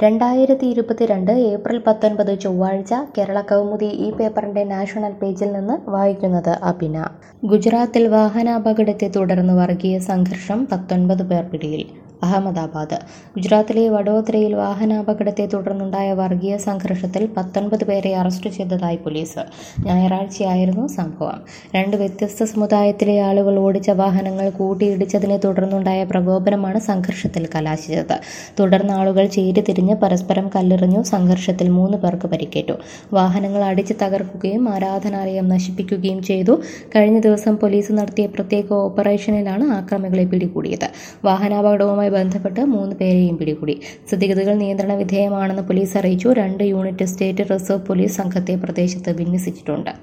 രണ്ടായിരത്തി ഇരുപത്തിരണ്ട് ഏപ്രിൽ പത്തൊൻപത് ചൊവ്വാഴ്ച കേരള കൗമുദി ഈ പേപ്പറിന്റെ നാഷണൽ പേജിൽ നിന്ന് വായിക്കുന്നത് അഭിന ഗുജറാത്തിൽ വാഹനാപകടത്തെ തുടർന്ന് വർഗീയ സംഘർഷം പത്തൊൻപത് പേർ പിടിയിൽ അഹമ്മദാബാദ് ഗുജറാത്തിലെ വഡോദരയിൽ വാഹനാപകടത്തെ തുടർന്നുണ്ടായ വർഗീയ സംഘർഷത്തിൽ പത്തൊൻപത് പേരെ അറസ്റ്റ് ചെയ്തതായി പോലീസ് ഞായറാഴ്ചയായിരുന്നു സംഭവം രണ്ട് വ്യത്യസ്ത സമുദായത്തിലെ ആളുകൾ ഓടിച്ച വാഹനങ്ങൾ കൂട്ടിയിടിച്ചതിനെ തുടർന്നുണ്ടായ പ്രകോപനമാണ് സംഘർഷത്തിൽ കലാശിച്ചത് തുടർന്ന് ആളുകൾ ചേരിതിരിഞ്ഞ് പരസ്പരം കല്ലെറിഞ്ഞു സംഘർഷത്തിൽ മൂന്ന് പേർക്ക് പരിക്കേറ്റു വാഹനങ്ങൾ അടിച്ച് തകർക്കുകയും ആരാധനാലയം നശിപ്പിക്കുകയും ചെയ്തു കഴിഞ്ഞ ദിവസം പോലീസ് നടത്തിയ പ്രത്യേക ഓപ്പറേഷനിലാണ് ആക്രമികളെ പിടികൂടിയത് വാഹനാപകടവുമായി ബന്ധപ്പെട്ട് മൂന്ന് പേരെയും പിടികൂടി സ്ഥിതിഗതികൾ നിയന്ത്രണ വിധേയമാണെന്ന് പോലീസ് അറിയിച്ചു രണ്ട് യൂണിറ്റ് സ്റ്റേറ്റ് റിസർവ് പോലീസ് സംഘത്തെ പ്രദേശത്ത് വിന്യസിച്ചിട്ടുണ്ട്